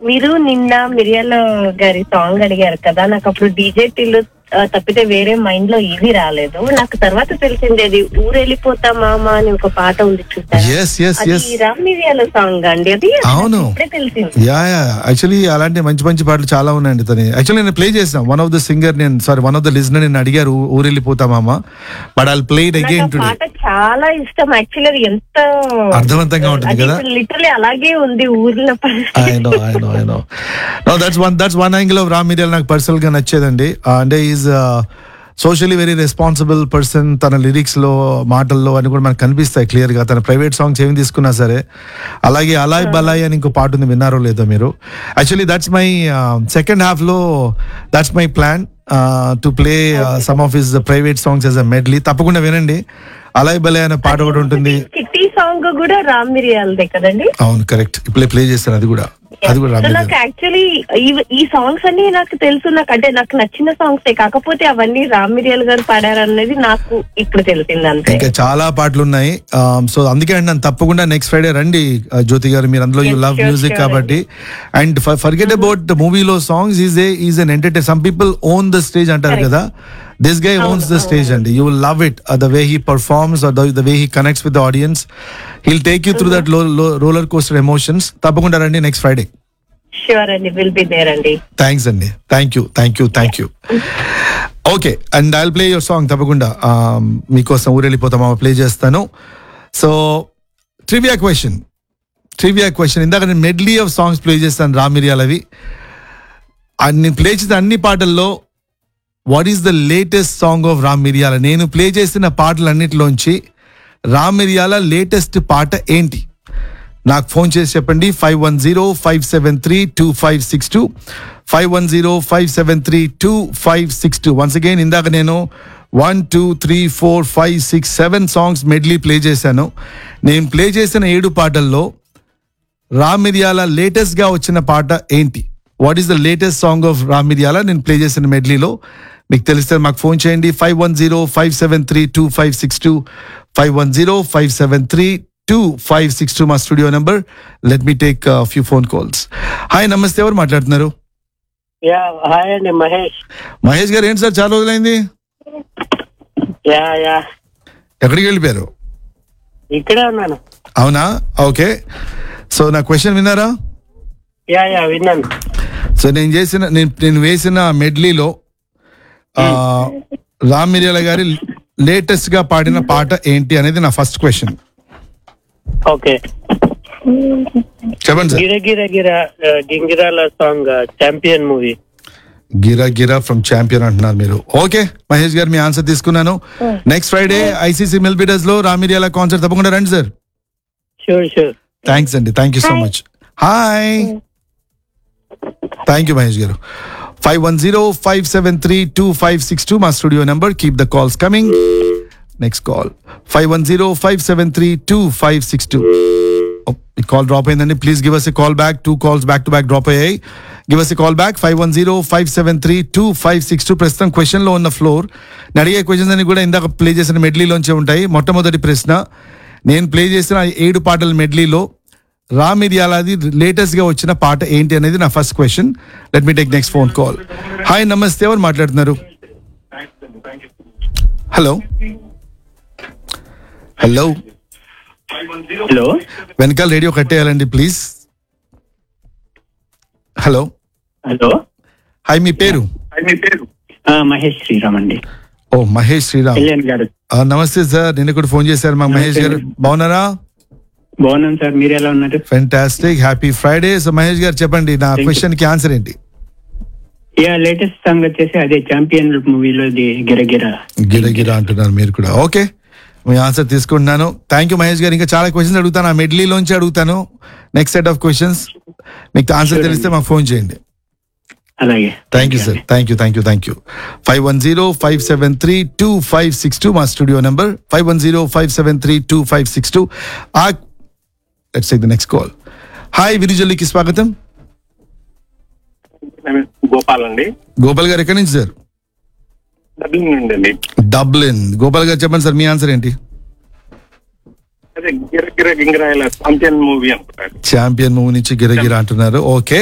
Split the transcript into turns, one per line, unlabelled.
మీరు నిన్న మిరియాల గారి సాంగ్ అడిగారు కదా నాకు అప్పుడు డీజే టిల్లు ఆ, తప్పితే వేరే మైండ్ లో ఇది రాలేదు నాకు తర్వాత తెలిసింది అది ఊరెళ్ళిపోతా మామ అని ఒక పాట ఉంది చూసారా
ఎస్ ఎస్
అది
ఎస్
రామ్ మిరియాల సాంగ్ అండి అది నాకు
అవును.
ఇప్పుడే తెలిసింది
యా యా యాక్చువల్లీ అలాంటి మంచి మంచి పాటలు చాలా ఉన్నాయండి తని యాక్చువల్లీ నేను ప్లే చేసిన వన్ ఆఫ్ ద సింగర్ నేను sorry one of the listener నేను అడిగారు ఊరెళ్ళిపోతామా బట్ ఐ ప్లే ఇట్
నాకు
అగైన్
ఆ
టుడే
పాట చాలా ఇష్టం యాక్చువల్లీ అది ఎంత
అర్థవంతంగా ఉంటుంది కదా
లిటరలీ అలాగే ఉంది ఊర్లో పరిస్థితి
I know I know I know no that's one that's one angle of Ram Miriyal నాకు పర్సనల్ గా నచ్చేదండి ఆ, అంటే is socially very responsible person తన లిరిక్స్ లో మాటల్లో అని కూడా మనకు కనిపిస్తాయి క్లియర్ గా తన ప్రైవేట్ సాంగ్స్ ఏమి తీసుకున్నా సరే అలాగే అలాయ్ బలాయ్ అని ఇంకో పాట ఉంది విన్నారో లేదో మీరు actually that's my second half లో that's my plan to play some of his private songs as a medley తప్పకుండా వినండి అలాయ్ బలాయ్ అనే పాట కూడా ఉంటుంది
కిట్టి సాంగ్ కూడా రామ్ మిరియాలదే కదండి
అవును కరెక్ట్ ఇప్పుడు ప్లే చేస్తాను అది కూడా అది కూడా రామ్
సో
మిరియల్
నాకు యాక్చువల్లీ ఈ సాంగ్స్ అన్ని నాకు తెలుసు నాకు అంటే నాకు నచ్చిన సాంగ్స్ కాకపోతే అవన్నీ రామ్ మిరియల్ గారు పాడారు అనేది నాకు ఇప్పుడు తెలిసింది అంతే
ఇంకా చాలా పాటలు ఉన్నాయి సో అందుకే అండి నన్ను తప్పకుండా నెక్స్ట్ ఫ్రైడే రండి ఆ, జ్యోతి గారు మీరు అందులో you
Yes,
love
sure,
music
sure
కాబట్టి అండ్ ఫర్గెట్ అబౌట్ మూవీలో songs is a is an entertain some people own the stage అంటారు
Correct.
కదా this guy owns the stage అండి you will love it the way he performs the way he connects with the audience he'll take you through that roller coaster emotions తప్పకుండా రండి next Friday
sure అండి will be there అండి
thanks అండి thank you thank you thank you okay and I'll play your song తప్పకుండా um, మీకోసం ఊరెళ్ళిపోతామా play చేస్తాను so trivia question trivia question ఇందాక నేను మెడ్లీ ఆఫ్ సాంగ్స్ ప్లే చేస్తాను రామిరియాల్ అవి అన్ని ప్లే చేసిన అన్ని పాటల్లో what is the latest song of Ram Miriyala నేను ప్లే చేసిన పాటలన్నిటిలోంచి రామ్ మిరియాల లేటెస్ట్ పాట ఏంటి నాకు ఫోన్ చేసి చెప్పండి five one zero five seven three two five six two five one zero five seven three two five six two once again ఇందాక నేను one two three four five six seven songs medley play చేశాను నేను play చేసిన ఏడు పాటల్లో రామ్ మిరియాల latest గా వచ్చిన పాట ఏంటి what is the latest song of Ram Miriyala నేను ప్లే చేసిన మెడ్లీలో మీకు తెలిస్తే మాకు ఫోన్ చేయండి five one zero five seven three two five six two five one zero five seven three two five six two మా studio number let me take few phone calls hi నమస్తే ఎవరు మాట్లాడుతున్నారు
yeah hi అండి మహేష్
మహేష్ గారు ఏంటి sir చాలా రోజులైంది
yeah yeah
ఎక్కడికి వెళ్ళిపోయారు
ఇక్కడే ఉన్నాను
అవునా ఓకే సో నా క్వశ్చన్ విన్నారా
యా యా విన్నాను
సో నేను చేసిన నేను నేను వేసిన మెడ్లీలో ఆ, రామ్ మిరియాల గారి లేటెస్ట్ గా పాడిన పాట ఏంటి అనేది నా ఫస్ట్ క్వశ్చన్
ఓకే
చెప్పండి సార్
గిర గిర గిర ఆ, గింగిరాల సాంగ్ చాంపియన్ మూవీ
గిరా గిరా ఫ్రమ్ ఛాంపియన్ అంటున్నారు మీరు ఓకే మహేష్ గారు మీ ఆన్సర్ తీసుకున్నాను నెక్స్ట్ ఫ్రైడే ఐసీసీ మిల్బిడస్ లో రామ్ మిరియాల కాన్సర్ట్ తప్పకుండా రండి సార్
షూర్ షూర్
థ్యాంక్స్ అండి thank you so much hi thank you Mahesh గారు five one zero five seven three two five six two మా studio number keep the calls coming next call five one zero five seven three two five six two ఈ call drop అయిందండి please give us a call back two calls back to back drop అయ్యాయి give us a call back five one zero five seven three two five six two ప్రస్తుతం question లో ఉన్న floor నేను అడిగే questions అన్ని కూడా ఇందాక ప్లే చేసిన మెడ్లీలోంచే ఉంటాయి మొట్టమొదటి ప్రశ్న నేను ప్లే చేసిన ఏడు పాటల మెడ్లీలో రామిర్యాలది లేటెస్ట్ గా వచ్చిన పాట ఏంటి అనేది నా first question let me take next phone call hi నమస్తే ఎవరు మాట్లాడుతున్నారు హలో హలో
హలో
వెనకాల రేడియో కట్టేయాలండి ప్లీజ్ హలో
హలో
హాయ్ మీ పేరు
మహేష్ శ్రీరామ్ అండి
ఓ మహేష్ శ్రీరామ్
కళ్యాణ్ గారు
ఆ, నమస్తే సార్ నిన్న కూడా ఫోన్ చేశారు మా మహేష్ గారు బాగున్నారా
బాగున్నాను సార్ మీరు ఎలా ఉన్నారు
fantastic happy Friday so Mahesh గారు చెప్పండి నా
you.
క్వశ్చన్ కి ఆన్సర్ ఏంటి
యా లేటెస్ట్ సాంగ్ వచ్చేసి అదే చాంపియన్ మూవీలో గిరగిర
గిర గిర అంటున్నారు మీరు కూడా ఓకే మీ ఆన్సర్ తీసుకుంటున్నాను థ్యాంక్ యూ మహేష్ గారు ఇంకా చాలా క్వశ్చన్స్ అడుగుతాను ఆ మెడ్లీలోంచి అడుగుతాను నెక్స్ట్ సెట్ ఆఫ్ క్వశ్చన్స్ మీకు ఆన్సర్
Sure
తెలిస్తే మాకు ఫోన్ చేయండి
అలాగే
thank you sir thank you thank you thank you five one zero five seven three two five six two మా studio number five one zero five seven three two five six two ఆ let's take the next call hi విరిజల్లికి స్వాగతం
గోపాల్ అండి
గోపాల్ గారు ఎక్కడి నుంచి sir
doubling నుండి అండి
Dublin Gopal గారు చెప్పండి సార్ మీ ఆన్సర్ ఏంటి
అదే గిర గిర గింగిరాయల చాంపియన్ మూవీ అనుకుంటారు
ఛాంపియన్ మూవీ నుంచి గిరగిర అంటున్నారు ఓకే